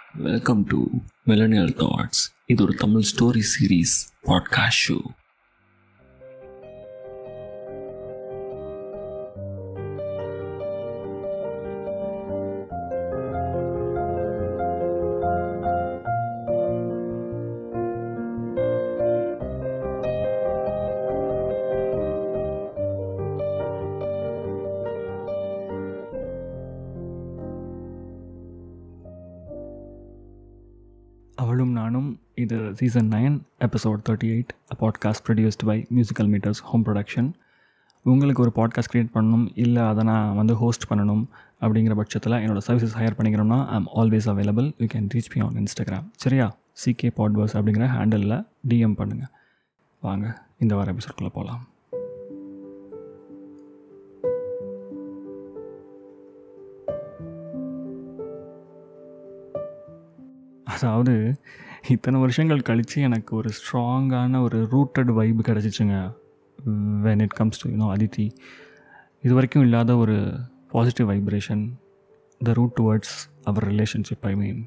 welcome to millennial thoughts இது ஒரு Tamil story series podcast show அவளும் நானும் இது season nine episode thirty eight podcast produced by musical meters home production உங்களுக்கு ஒரு பாட்காஸ்ட் க்ரியேட் பண்ணணும் இல்லை அதை நான் வந்து ஹோஸ்ட் பண்ணணும் அப்படிங்கிற பட்சத்தில் என்னோடய சர்வீசஸ் ஹையர் பண்ணிக்கிறோம்னா I'm always available you can reach me on Instagram சரியா சிகே பாட்வர்ஸ் அப்படிங்கிற ஹேண்டலில் டிஎம் பண்ணுங்கள் வாங்க இந்த வார எபிசோட்குள்ளே போகலாம் அதாவது இத்தனை வருஷங்கள் கழித்து எனக்கு ஒரு ஸ்ட்ராங்கான ஒரு ரூட்டட் வைப் கிடச்சிச்சுங்க when it comes to you know Aditi இது வரைக்கும் இல்லாத ஒரு positive vibration the route towards our relationship I mean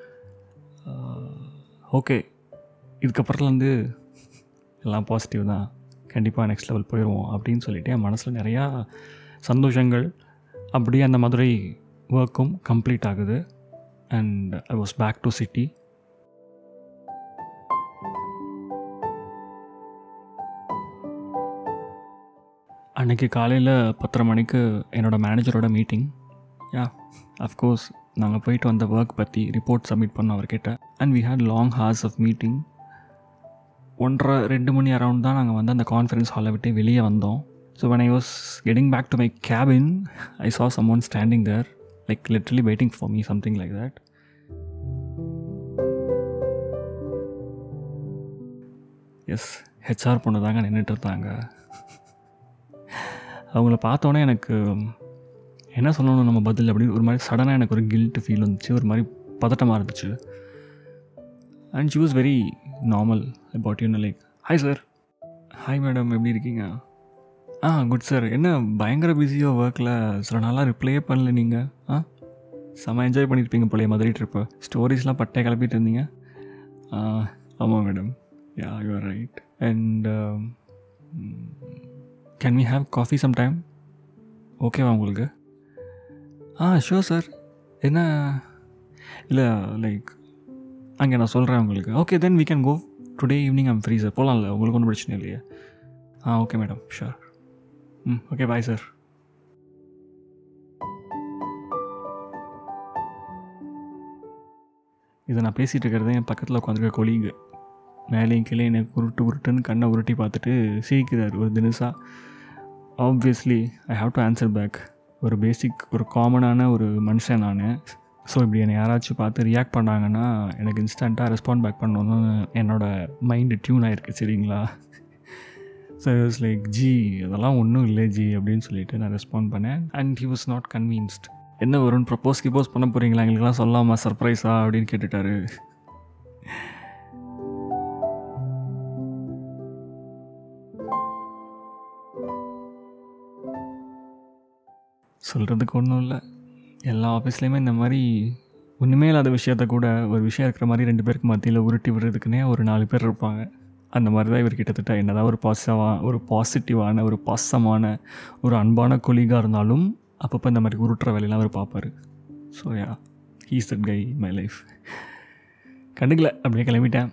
okay இதுக்கப்புறத்துலேருந்து எல்லாம் பாசிட்டிவ் தான் கண்டிப்பாக நெக்ஸ்ட் லெவல் போயிடுவோம் அப்படின்னு சொல்லிட்டு என் மனசில் நிறையா சந்தோஷங்கள் அப்படியே அந்த மதுரை ஒர்க்கும் கம்ப்ளீட் ஆகுது and I was back to city அன்றைக்கி காலையில் பத்தரை மணிக்கு என்னோடய மேனேஜரோட மீட்டிங் யா அஃப்கோர்ஸ் நாங்கள் போயிட்டு வந்த ஒர்க் பற்றி ரிப்போர்ட் சப்மிட் பண்ணோம் அவர்கிட்ட and we had long hours of meeting ஒன்றரை ரெண்டு மணி அரவுண்ட் தான் நாங்கள் வந்து அந்த கான்ஃபரன்ஸ் ஹாலை விட்டு வெளியே வந்தோம் so when I was getting back to my cabin I saw someone standing there like literally waiting for me something like that yes HR பொண்ணு தாங்க நின்றுட்டு இருந்தாங்க அவங்கள பார்த்தோன்னே எனக்கு என்ன சொல்லணும் நம்ம பதில் அப்படின்னு ஒரு மாதிரி சடனாக எனக்கு ஒரு கில்ட் ஃபீல் வந்துச்சு ஒரு மாதிரி பதட்டமாக இருந்துச்சு and she was very normal about you like hi sir hi madam எப்படி இருக்கீங்க ஆ குட் சார் என்ன பயங்கர பிஸியோ ஒர்க்கில் சில நாளாக ரிப்ளையே பண்ணல நீங்கள் ஆ செம்ம என்ஜாய் பண்ணியிருப்பீங்க போலைய மதுரை ட்ரிப்பு ஸ்டோரிஸ்லாம் பட்டே கிளப்பிட்டு இருந்தீங்க ஆமாம் madam yeah you are right and can we have coffee some time ஓகேவா உங்களுக்கு ஆ ஷோர் சார் என்ன இல்லை லைக் அங்கே நான் சொல்கிறேன் உங்களுக்கு okay then we can go today evening I'm free sir போகலாம்ல உங்களுக்கு ஒன்றும் பிரச்சனை இல்லையா ah okay madam sure hmm okay bye sir இதை நான் பேசிகிட்டு இருக்கிறது என் பக்கத்தில் உட்காந்துருக்க கொலீகு மேலேயும் கீழே எனக்கு உருட்டு உருட்டுன்னு கண்ணை உருட்டி பார்த்துட்டு சிரிக்கிறார் ஒரு தினசா obviously I have to answer back ஒரு பேசிக் ஒரு காமனான ஒரு மனுஷன் நான் ஸோ இப்படி என்னை யாராச்சும் பார்த்து ரியாக்ட் பண்ணாங்கன்னா எனக்கு இன்ஸ்டண்ட்டாக ரெஸ்பாண்ட் பேக் பண்ணணும்னு என்னோடய மைண்டு டியூன் ஆகிருக்கு சரிங்களா ஸோ இட்ஸ் லைக் ஜி அதெல்லாம் ஒன்றும் இல்லை ஜி அப்படின்னு சொல்லிட்டு நான் ரெஸ்பாண்ட் பண்ணேன் and he was not convinced என்ன வரும்னு ப்ரப்போஸ் கிப்போஸ் பண்ண போகிறீங்களா எங்களுக்குலாம் சொல்லாமா சர்ப்ரைஸா அப்படின்னு கேட்டுட்டாரு சொல்கிறதுக்கு ஒன்றும் இல்லை எல்லா ஆஃபீஸ்லேயுமே இந்த மாதிரி ஒன்றுமே இல்லாத விஷயத்த கூட ஒரு விஷயம் இருக்கிற மாதிரி ரெண்டு பேருக்கு மத்தியில் உருட்டி விடுறதுக்குனே ஒரு நாலு பேர் இருப்பாங்க அந்த மாதிரி தான் இவர் கிட்டத்தட்ட என்னதான் ஒரு பாசிட்டிவான ஒரு பாசிட்டிவான ஒரு பாசமான ஒரு அன்பான கொலிகாக இருந்தாலும் அப்பப்போ இந்த மாதிரி உருட்டுற வேலையெல்லாம் அவர் பார்ப்பார் so yeah he's that guy my life கண்டுக்கல அப்படியே கிளம்பிட்டேன்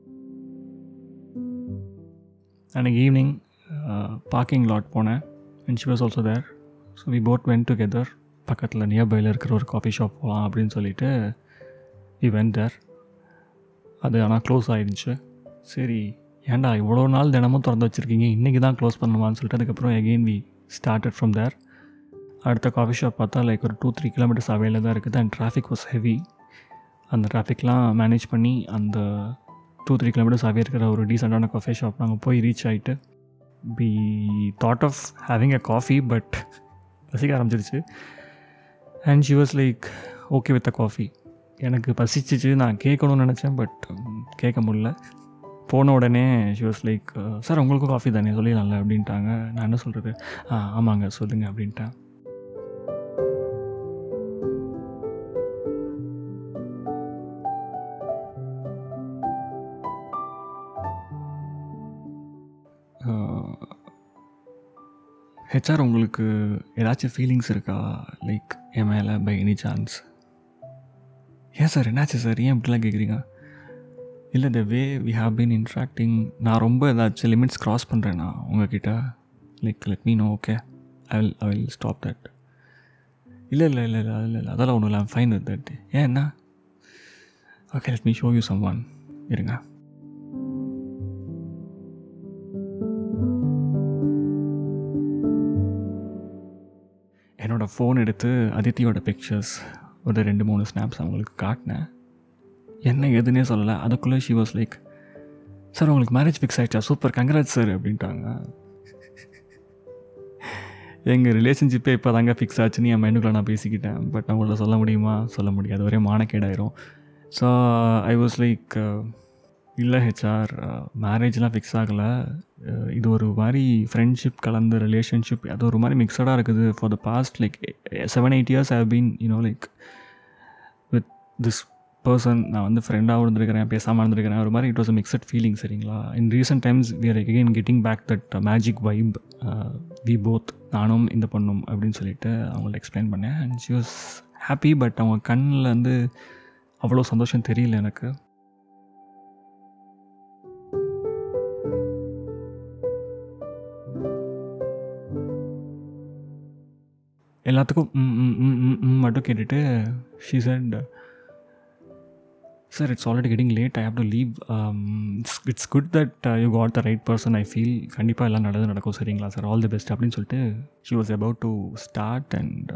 அன்றைக்கி ஈவினிங் பார்க்கிங் லாட் போனேன் and she was also there so we both went together பக்கத்தில் நியர்பையில் இருக்கிற ஒரு காஃபி ஷாப் போகலாம் அப்படின்னு சொல்லிட்டு வி வென் தேர் அது ஆனால் க்ளோஸ் ஆகிடுச்சு சரி ஏன்டா இவ்வளோ நாள் தினமும் திறந்து வச்சுருக்கீங்க இன்றைக்கி தான் க்ளோஸ் பண்ணுவான்னு சொல்லிட்டு அதுக்கப்புறம் again we started from there அடுத்த காஃபி ஷாப் பார்த்தா லைக் ஒரு டூ த்ரீ கிலோமீட்டர்ஸ் அவையில் தான் இருக்குது அண்ட் டிராஃபிக் வாஸ் ஹெவி அந்த டிராஃபிக்லாம் மேனேஜ் பண்ணி அந்த டூ த்ரீ கிலோமீட்டர்ஸ் அவே இருக்கிற ஒரு டீசெண்டான காஃபி ஷாப் நாங்கள் போய் ரீச் ஆகிட்டு be thought of having a coffee but பசிக்க ஆரம்பிச்சிருச்சு and she was like okay with a coffee எனக்கு பசிச்சிச்சு நான் கேட்கணும்னு நினச்சேன் பட் கேட்க முடில போன உடனே ஷி வாஸ் லைக் சார் உங்களுக்கும் காஃபி தானே சொல்லிடலாம்ல அப்படின்ட்டாங்க நான் என்ன சொல்கிறது ஆ ஆமாங்க சொல்லுங்கள் அப்படின்ட்டேன் ஹெச்ஆர் உங்களுக்கு ஏதாச்சும் ஃபீலிங்ஸ் இருக்கா லைக் என் மேலே பை எனி சான்ஸ் ஏன் சார் என்னாச்சு சார் ஏன் இப்படிலாம் கேட்குறீங்க இல்லை the way we have been interacting நான் ரொம்ப ஏதாச்சும் லிமிட்ஸ் க்ராஸ் பண்ணுறேன்னா உங்ககிட்ட like let me know okay I will I will stop that இல்லை இல்லை இல்லை இல்லை இல்லை இல்லை அதெல்லாம் ஒன்றும் இல்லை ஃபைன் வித் தட் ஏன் என்ன okay let me show you someone இருங்க என்னோடய ஃபோன் எடுத்து அதித்தியோட பிக்சர்ஸ் ஒரு ரெண்டு மூணு ஸ்னாப்ஸ் அவங்களுக்கு காட்டினேன் என்ன எதுனே சொல்லலை அதுக்குள்ளே ஷி வாஸ் லைக் சார் உங்களுக்கு மேரேஜ் ஃபிக்ஸ் ஆகிடுச்சா சூப்பர் கங்க்ராட் சார் அப்படின்ட்டாங்க எங்கள் ரிலேஷன்ஷிப்பே இப்போ தாங்க ஃபிக்ஸ் ஆச்சுன்னு என் மைண்டுக்குள்ளே நான் பேசிக்கிட்டேன் பட் அவங்கள சொல்ல முடியுமா சொல்ல முடியாது ஒரே மானக்கேடாயிரும் ஸோ ஐ வாஸ் லைக் இல்லை ஹெச்ஆர் மேரேஜ்லாம் ஃபிக்ஸ் ஆகலை இது ஒரு மாதிரி ஃப்ரெண்ட்ஷிப் கலந்த ரிலேஷன்ஷிப் அது ஒரு மாதிரி மிக்சடாக இருக்குது for the past like seven eight years have been you know like with this person நான் வந்து ஃப்ரெண்டாகவும் இருந்திருக்கிறேன் பேசாமல் இருந்திருக்கிறேன் ஒரு மாதிரி it was a mixed feeling சரிங்களா in recent times we are again getting back that magic vibe we both நானும் இந்த பொண்ணும் அப்படின்னு சொல்லிட்டு அவங்கள்ட்ட எக்ஸ்பிளைன் பண்ணேன் and she was happy but அவங்க கண்ணில் வந்து அவ்வளோ சந்தோஷம் தெரியல எனக்கு எல்லாத்துக்கும் ம் ம் ம் ம் ம் மட்டும் கேட்டுட்டு she said sir it's already getting late I have to leave it's it's good that you got the right person I feel கண்டிப்பாக எல்லாம் நல்லது நடக்கும் சரிங்களா சார் ஆல் தி பெஸ்ட் அப்படின்னு சொல்லிட்டு she was about to start and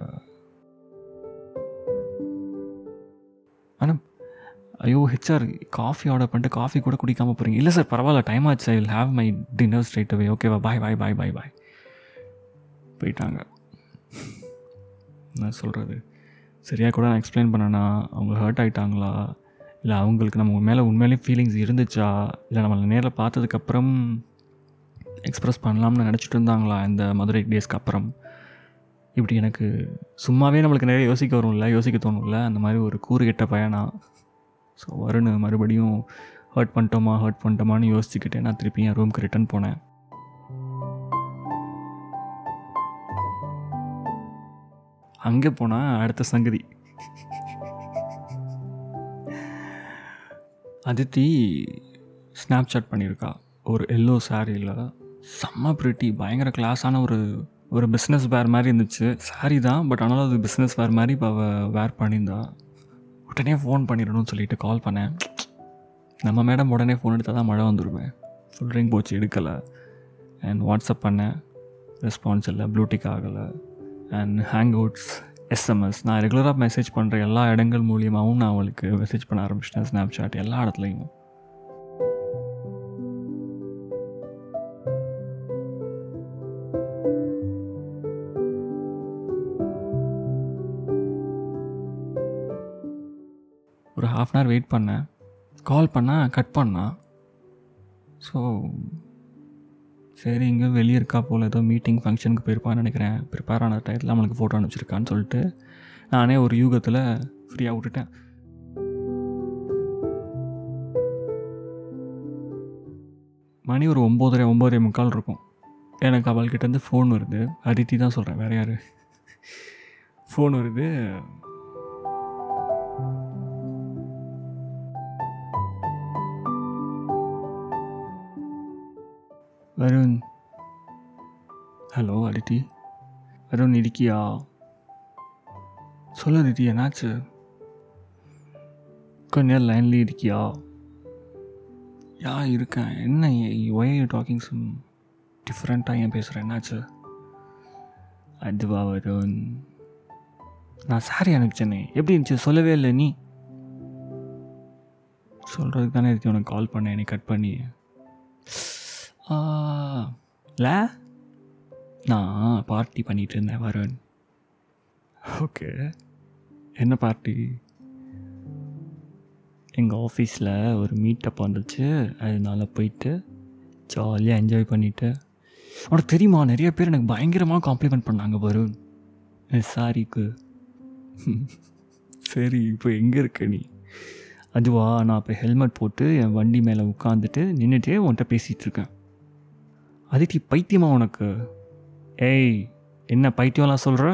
ஆனால் ஐயோ HR coffee order பண்ணிட்டு காஃபி கூட குடிக்காமல் போகிறீங்க இல்லை சார் பரவாயில்ல டைம் ஆச்சு I will have my dinner straight away ஓகேவா பாய் பாய் பாய் பாய் பாய் போயிட்டாங்க என்ன சொல்கிறது சரியாக கூட நான் எக்ஸ்பிளைன் பண்ணேன்னா அவங்க ஹர்ட் ஆகிட்டாங்களா இல்லை அவங்களுக்கு நம்ம மேலே உண்மையிலேயே ஃபீலிங்ஸ் இருந்துச்சா இல்லை நம்மளை நேரில் பார்த்ததுக்கப்புறம் எக்ஸ்ப்ரெஸ் பண்ணலாம்னு நினச்சிட்டு இருந்தாங்களா இந்த மதுரை டேஸ்க்கு அப்புறம் இப்படி எனக்கு சும்மாவே நம்மளுக்கு நிறைய யோசிக்க வரும்ல யோசிக்க தோணும்ல அந்த மாதிரி ஒரு கூறு கெட்ட பயணம் ஸோ வருண் மறுபடியும் ஹர்ட் பண்ணிட்டோமா ஹர்ட் பண்ணிட்டோமான்னு யோசிச்சுக்கிட்டே நான் திருப்பி என் ரூமுக்கு ரிட்டன் போனேன் அங்கே போனால் அடுத்த சங்கதி அதித்தி ஸ்னாப் சாட் பண்ணியிருக்கா ஒரு எல்லோ சாரியில் செம்ம ப்ரிட்டி பயங்கர கிளாஸான ஒரு ஒரு பிஸ்னஸ் வேர் மாதிரி இருந்துச்சு சாரி தான் பட் ஆனாலும் அது பிஸ்னஸ் வேர் மாதிரி இப்போ அவள் வேர் பண்ணியிருந்தா உடனே ஃபோன் பண்ணிடணும்னு சொல்லிட்டு கால் பண்ணேன் நம்ம மேடம் உடனே ஃபோன் எடுத்தால் தான் மழை வந்துருவேன் ஃபுல் ரிங் போச்சு எடுக்கலை அண்ட் வாட்ஸ்அப் பண்ணேன் ரெஸ்பான்ஸ் இல்லை ப்ளூடிக் ஆகலை அண்ட் ஹேங் அவுட்ஸ் எஸ்எம்எஸ் நான் ரெகுலராக மெசேஜ் பண்ணுற எல்லா இடங்கள் மூலியமாகவும் நான் அவளுக்கு மெசேஜ் பண்ண ஆரம்பிச்சிட்டேன் ஸ்னாப் சாட் எல்லா இடத்துலையும் ஒரு ஹாஃப் அன் ஹவர் வெயிட் பண்ணேன் கால் பண்ணால் கட் பண்ணான் ஸோ சரி இங்கே வெளியே இருக்கா போல் ஏதோ மீட்டிங் ஃபங்க்ஷனுக்கு போயிருப்பான்னு நினைக்கிறேன் ப்ரிப்பேர் ஆன டயத்தில் நம்மளுக்கு ஃபோட்டோ அனுப்பிச்சிருக்கான்னு சொல்லிட்டு நானே ஒரு யூகத்தில் ஃப்ரீயாக விட்டுட்டேன் மணி ஒரு ஒம்போதரை ஒம்போதரை முக்கால் இருக்கும் எனக்கு அவள்கிட்டேருந்து ஃபோன் வருது அதித்தி தான் சொல்கிறேன் வேறு யார் ஃபோன் வருது வருண் ஹலோ அதித்தி வருண் இருக்கியா சொல்லு அதித்தி என்னாச்சு கொஞ்ச நேரம் லைன்லேயே இருக்கியா யா இருக்கேன் என்ன ஒய் யூ டாக்கிங் சம் டிஃப்ரெண்ட்டாக ஏன் பேசுகிறேன் என்னாச்சு அதுவா வருண் நான் சாரி அனுப்பிச்சேனே எப்படி இருந்துச்சு சொல்லவே இல்லை நீ சொல்கிறதுக்கு தானே இருக்கு உனக்கு கால் பண்ணேன் என்னை கட் பண்ணி ல நான் பார்ட்டி பண்ணிகிட்டு இருந்தேன் வருண் ஓகே என்ன பார்ட்டி எங்கள் ஆஃபீஸில் ஒரு மீட்டப் வந்துச்சு அதனால போயிட்டு ஜாலியாக என்ஜாய் பண்ணிவிட்டு உனக்கு தெரியுமா நிறைய பேர் எனக்கு பயங்கரமாக காம்ப்ளிமெண்ட் பண்ணாங்க வருண் சாரிக்கு சரி இப்போ எங்கே இருக்க நீ அதுவா நான் இப்போ ஹெல்மெட் போட்டு என் வண்டி மேலே உட்காந்துட்டு நின்றுட்டே உன்கிட்ட பேசிகிட்டு இருக்கேன் அதித்தி பைத்தியமா உனக்கு ஏய் என்ன பைத்தியம்லாம் சொல்கிற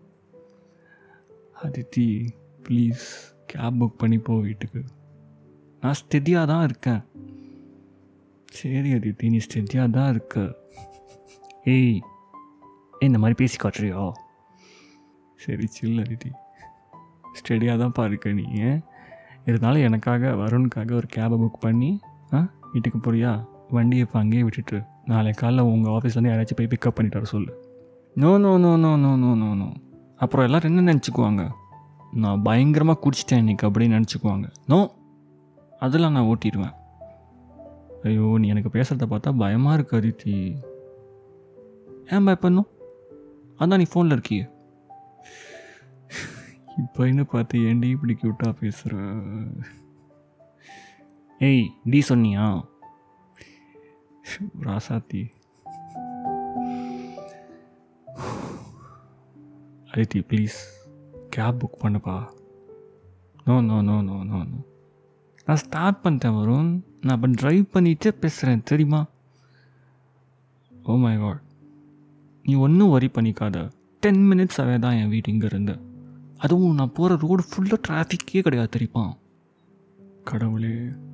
அதித்தி ப்ளீஸ் கேப் புக் பண்ணி போ வீட்டுக்கு நான் ஸ்டெடியாக தான் இருக்கேன் சரி அதித்தி நீ ஸ்டெடியாக தான் இருக்க ஏய் ஏய், இந்த மாதிரி பேசி காட்டுறியோ சரி சில்ல அதித்தி ஸ்டெடியாக தான்ப்பா இருக்க நீ இருந்தாலும் எனக்காக வருணுக்காக ஒரு கேபை புக் பண்ணி ஆ வீட்டுக்கு போறியா வண்டியை இப்போ அங்கேயே விட்டுட்டு நாளை காலைல உங்கள் ஆஃபீஸ்லேருந்து யாராச்சும் போய் பிக்கப் பண்ணிட்டு வர சொல்லு no no no no no no no no அப்புறம் எல்லோரும் என்ன நினச்சிக்குவாங்க நான் பயங்கரமாக குடிச்சிட்டேன் இன்னைக்கு அப்படின்னு நினச்சிக்குவாங்க நோ அதெல்லாம் நான் ஓட்டிடுவேன் ஐயோ நீ எனக்கு பேசுகிறத பார்த்தா பயமாக இருக்கு அதித்தி ஏன் பயப்படணும் அதான் நீ ஃபோனில் இருக்கியே இப்போ என்ன பார்த்து ஏன்டி இப்படி க்யூட்டாக பேசுகிற ஏய் டி சொன்னியா ராசாத்தி அதித்தி ப்ளீஸ் கேப் புக் பண்ணுப்பா no no no no no no நான் ஸ்டார்ட் பண்ணிட்டேன் வரும் நான் அப்போ ட்ரைவ் பண்ணிட்டு பேசுகிறேன் தெரியுமா ஓ மை காட் நீ ஒன்றும் வரி பண்ணிக்காத டென் மினிட்ஸாகவே தான் என் வீட்டு இங்கே இருந்து அதுவும் நான் போகிற ரோடு ஃபுல்லாக டிராஃபிக்கே கிடையாது தெரியுமா கடவுளே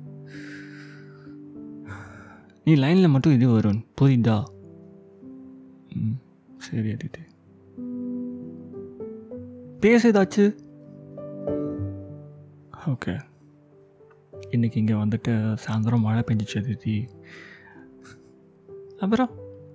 நீ லைனில் மட்டும் இது வரும் புரியுதா ம் சரி அதித்தி பேச ஏதாச்சு ஓகே இன்னைக்கு இங்கே வந்துட்டு சாயந்தரம் மழை பெஞ்சிச்சு அதித்தி அப்புறம்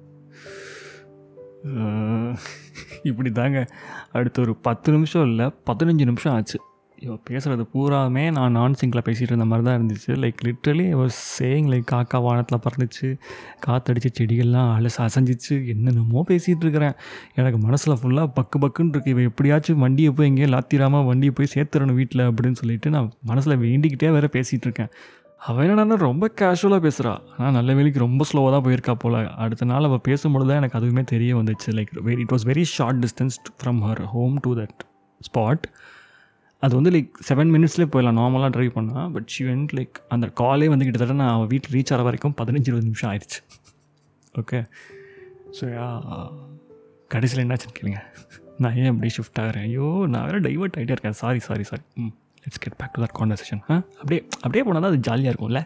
அஹ், இப்படி தாங்க அடுத்த ஒரு பத்து நிமிஷம் இல்லை பதினஞ்சு நிமிஷம் ஆச்சு இவ பேசுகிறது பூராமே நான் நான் சிங்கில் பேசிகிட்டு இருந்த மாதிரி தான் இருந்துச்சு like literally was saying like காக்கா வானத்தில் பறந்துச்சு காத்தடிச்சு செடிகள்லாம் அலச அசைஞ்சிச்சு என்னென்னமோ பேசிகிட்டு இருக்கிறேன் எனக்கு மனசில் ஃபுல்லாக பக்கு பக்குன்னு இருக்கு இவன் எப்படியாச்சும் வண்டியை போய் எங்கேயும் லாத்திராமல் வண்டியை போய் சேர்த்துறணும் வீட்டில் அப்படின்னு சொல்லிட்டு நான் மனசில் வேண்டிக்கிட்டே வேற பேசிகிட்டு இருக்கேன் அவன் என்னன்னா ரொம்ப கேஷுவலாக பேசுகிறா ஆனால் நல்ல வேலைக்கு ரொம்ப ஸ்லோவாக தான் போயிருக்கா போல் அடுத்த நாள் அவள் பேசும்பொழுது தான் எனக்கு அதுவுமே தெரிய வந்துச்சு like very it was very short distance from her home to that spot அது வந்து லைக் செவன் மினிட்ஸ்லேயே போயிடலாம் நார்மலாக ட்ரைவ் பண்ணா பட் ஷி வெண்ட் லைக் அந்த காலே வந்து கிட்டத்தட்ட நான் அவள் வீட்டில் ரீச் ஆகிற வரைக்கும் பதினஞ்சு இருபது நிமிஷம் ஆயிடுச்சு ஓகே ஸோ யா கடைசியில் என்னாச்சுன்னு கேளுங்க நான் ஏன் அப்படியே ஷிஃப்ட் ஆகிறேன் ஐயோ நான் வேறு டைவர்ட் ஆகிட்டே இருக்கேன் sorry sorry sorry hmm let's get back to that conversation ah அப்படியே அப்படியே போனால் தான் அது ஜாலியாக இருக்கும்ல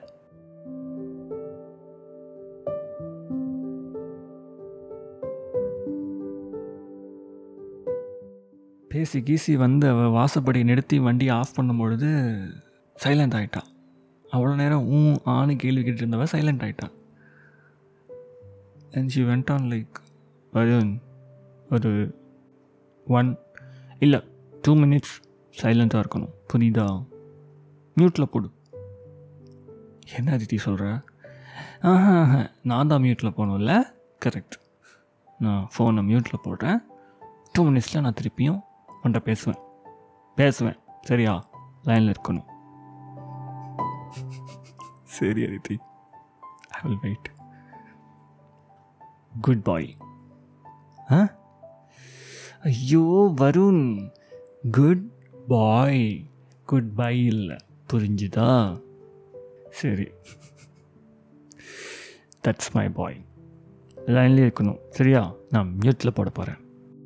பேசி கீசி வந்து அவள் வாசப்படி நிறுத்தி வண்டியை ஆஃப் பண்ணும்பொழுது சைலண்ட் ஆகிட்டான் அவ்வளோ நேரம் ஊ ஆணு கேள்வி கேட்டு இருந்தவ சைலண்ட் ஆகிட்டான் and she went on like Varun ஒரு ஒன் இல்லை டூ மினிட்ஸ் சைலண்ட்டாக இருக்கணும் புரியுதா மியூட்டில் போடு என்ன அதித்தி சொல்கிற ஆஹா நான் தான் மியூட்டில் போகணும்ல கரெக்ட் நான் ஃபோனை மியூட்டில் போடுறேன் டூ மினிட்ஸில் நான் திருப்பியும் உன்ட்ட பேசுவேன் பேசுவேன் சரியா லைனில் இருக்கணும் சரி Aditi I will wait goodbye ah ஐயோ Varun goodbye goodbye இல்லை புரிஞ்சுதா சரி தட்ஸ் மை பாய் லைன்லேயே இருக்கணும் சரியா நான் மியூட்டில் போட போகிறேன்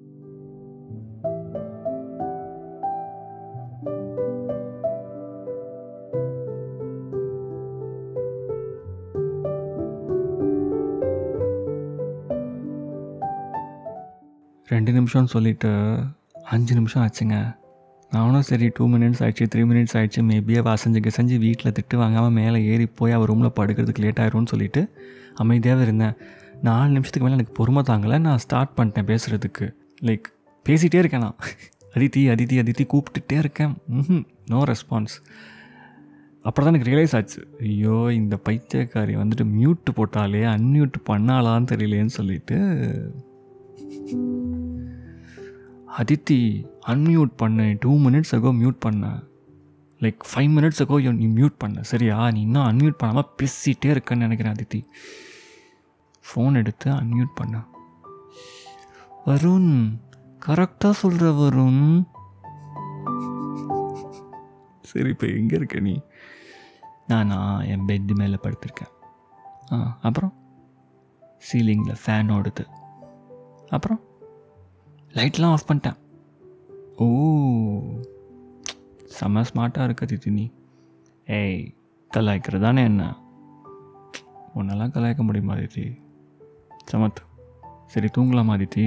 ரெண்டு நிமிஷம்னு சொல்லிட்டு அஞ்சு நிமிஷம் ஆச்சுங்க நானும் சரி டூ மினிட்ஸ் ஆயிடுச்சு த்ரீ மினிட்ஸ் ஆயிடுச்சு மேபி அவள் அசைஞ்சு கசஞ்சு வீட்டில் திட்டு வாங்காமல் மேலே ஏறி போய் அவள் ரூமில் படுக்கிறதுக்கு லேட் ஆயிரும்னு சொல்லிட்டு அமைதியாகவே இருந்தேன் நாலு நிமிஷத்துக்கு மேலே எனக்கு பொறுமை தாங்கலை நான் ஸ்டார்ட் பண்ணிட்டேன் பேசுகிறதுக்கு லைக் பேசிகிட்டே இருக்கேன் நான் அதித்தி அதித்தி அதித்தி கூப்பிட்டுட்டே இருக்கேன் ம் நோ ரெஸ்பான்ஸ் அப்புறம் தான் எனக்கு ரியலைஸ் ஆச்சு ஐயோ இந்த பைத்தியக்காரி வந்துட்டு மியூட் போட்டாலே அன்மியூட் பண்ணாலான்னு தெரியலேன்னு சொல்லிட்டு அதித்தி அன்மியூட் பண்ண டூ மினிட்ஸ் அகோ மியூட் பண்ண லைக் ஃபைவ் மினிட்ஸ் அகோ நீ மியூட் பண்ண சரியா நீ இன்னும் அன்மியூட் பண்ணாமல் பேசிகிட்டே இருக்கேன்னு நினைக்கிறேன் அதித்தி ஃபோன் எடுத்து அன்மியூட் பண்ண வருண் கரெக்டாக சொல்கிற வருண் சரி இப்போ எங்கே இருக்க நீ நானா என் பெட்டு மேலே படுத்திருக்கேன் ஆ அப்புறம் சீலிங்கில் ஃபேன் ஓடுது அப்புறம் லைட்லாம் ஆஃப் பண்ணிட்டேன் ஓ செம்ம ஸ்மார்ட்டாக இருக்கு அதித்தி நீ ஏய் கலாய்க்கிறது தானே என்ன உன்னெல்லாம் கலாய்க்க முடியுமா அதித்தி சமத் சரி தூங்கலாமா Aditi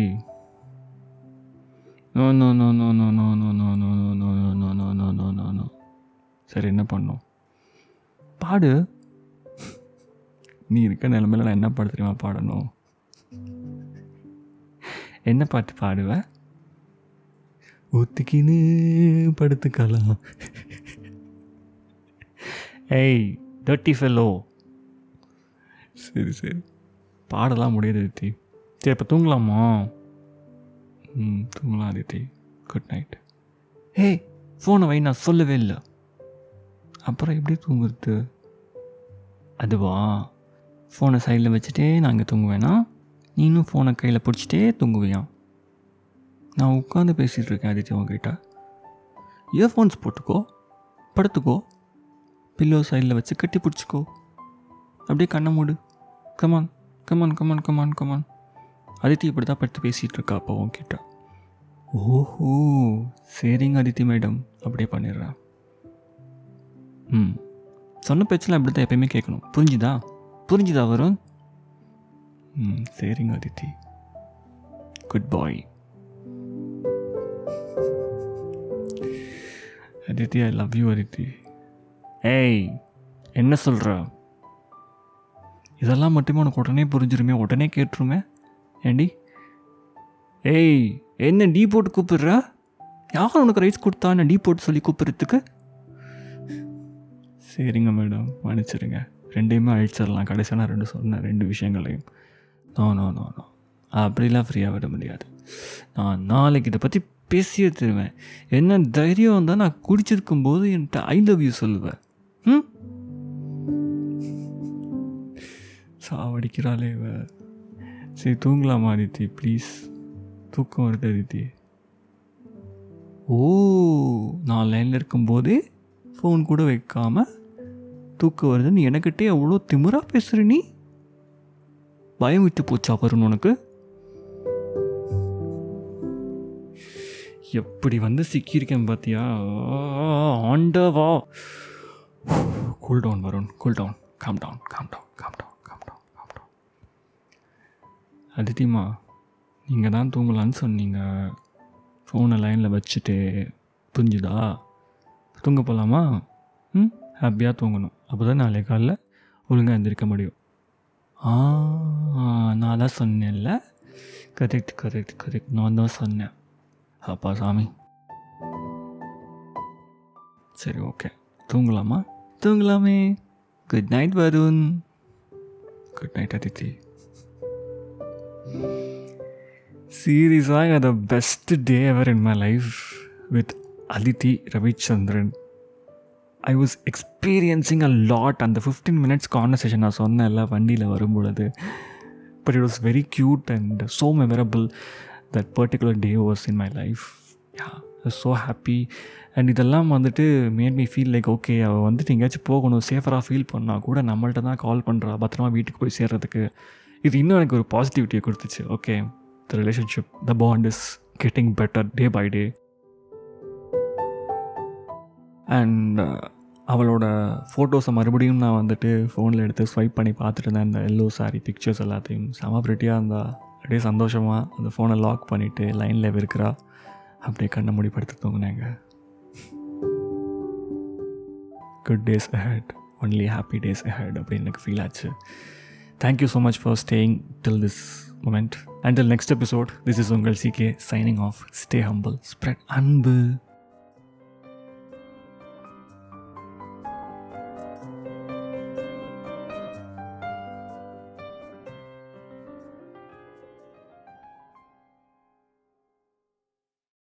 no no no no no no no no no no no no no no no no no சரி என்ன பண்ணும் பாடு நீ இருக்க நிலமையில நான் என்ன பாட்டு தெரியுமா பாடணும் என்ன பாட்டு பாடுவ ஒத்துக்கின்னு படுத்துக்கலாம் ஏய் டர்ட்டி ஃபெல்லோ சரி சரி பாடலாம் முடியாது அதித்தி சரி இப்போ தூங்கலாமா ம் தூங்கலாம் அதித்தி குட் நைட் ஏய் ஃபோனை வை நான் சொல்லவே இல்லை அப்புறம் எப்படி தூங்குறது அதுவா ஃபோனை சைடில் வச்சுட்டே நான் இங்கே தூங்குவேனா நீனும் ஃபோனை கையில் பிடிச்சிட்டே தூங்குவியான் நான் உட்காந்து பேசிகிட்டு இருக்கேன் ஆதித்யா உங்ககிட்ட இயர்ஃபோன்ஸ் போட்டுக்கோ படுத்துக்கோ பில்லோ சைடில் வச்சு கட்டி பிடிச்சிக்கோ அப்படியே கண்ணை மூடு come on come on come on come on come on Aditi இப்படி தான் படுத்து பேசிகிட்டு இருக்கா அப்போ உங்ககிட்ட ஓஹோ சரிங்க அதித்தி மேடம் அப்படியே பண்ணிடுறேன் ம் சொன்ன பேச்செல்லாம் இப்படி தான் எப்பயுமே கேட்கணும் புரிஞ்சுதா புரிஞ்சுதா வரும் ம் சரிங்க Aditi goodbye Aditi I love you Aditi ஏய் என்ன சொல்கிற இதெல்லாம் மட்டுமே உனக்கு உடனே புரிஞ்சிருமே உடனே கேட்டுருமே ஏண்டி ஏய் என்ன டீ போட்டு கூப்பிடுற யார் உனக்கு ரைஸ் கொடுத்தா நான் டீ போட்டு சொல்லி கூப்பிட்றதுக்கு சரிங்க மேடம் மன்னிச்சிடுங்க ரெண்டையுமே அழிச்சிடலாம் கடைசியாக நான் ரெண்டு சொன்னேன் ரெண்டு விஷயங்களையும் நோ நோ நோ நோ அப்படிலாம் ஃப்ரீயாக விட முடியாது நான் நாளைக்கு இதை பற்றி பேசியே தருவேன் என்ன தைரியம் வந்தால் நான் குடிச்சிருக்கும் போது என்கிட்ட ஐ லவ் யூ சொல்லுவேன் ம் சாவடிக்கிறாளே இவ சரி தூங்கலாமா அதித்தி ப்ளீஸ் தூக்கம் வருது அதித்தி ஓ நான் லைனில் இருக்கும்போதே ஃபோன் கூட வைக்காம தூக்கம் வருதுன்னு எனக்கிட்டே அவ்வளோ திமிரா பேசுகிற நீ பயம் விட்டு போச்சா வருண் உனக்கு எப்படி வந்து சிக்கியிருக்கேன் பார்த்தியா ஆண்டவா cool down Varun cool down calm down calm down calm down calm down calm down அதித்திமா நீங்கள் தான் தூங்கலான்னு சொன்னீங்க ஃபோனை லைனில் வச்சுட்டு புரிஞ்சுதா தூங்க போகலாமா ம் ஹாப்பியாக தூங்கணும் அப்போ தான் நாளை காலைல ஒழுங்காக எந்திரிக்க முடியும் ஆ நான் தான் சொன்னேன்ல கரெக்ட் கரெக்ட் கரெக்ட் நான் தான் சொன்னேன் அப்பா சாமி சரி ஓகே தூங்கலாமா தூங்கலாமே good night Varun good night Aditi சீரியஸாக the best day ever in my life with Aditi Ravichandran I was experiencing a lot அந்த ஃபிஃப்டீன் மினிட்ஸ் கான்வர்சேஷன் நான் சொன்னேன்ல வண்டியில் வரும்பொழுது but it was very cute and so memorable that particular day was in my life yeah so happy and இதெல்லாம் வந்துட்டு made me feel like okay அவள் வந்துட்டு எங்கேயாச்சும் போகணும் சேஃபராக ஃபீல் பண்ணால் கூட நம்மள்ட்ட தான் கால் பண்ணுறா பத்திரமா வீட்டுக்கு போய் சேர்றதுக்கு இது இன்னும் எனக்கு ஒரு பாசிட்டிவிட்டியை கொடுத்துச்சு okay the relationship the bond is getting better day by day and அவளோட ஃபோட்டோஸை மறுபடியும் நான் வந்துட்டு ஃபோனில் எடுத்து ஸ்வைப் பண்ணி பார்த்துட்டு இருந்தேன் அந்த எல்லோ சாரி பிக்சர்ஸ் எல்லாத்தையும் செம ப்ரிட்டியாக இருந்தா அப்படியே சந்தோஷமாக அந்த ஃபோனை லாக் பண்ணிவிட்டு லைனில் இருக்கிறா அப்படியே கண்ணை மூடி படுத்து தூங்கினாங்க good days ahead only happy days ahead அப்படின்னு எனக்கு ஃபீல் ஆச்சு thank you so much for staying till this moment and till next episode this is உங்கள் CK signing off stay humble spread அன்பு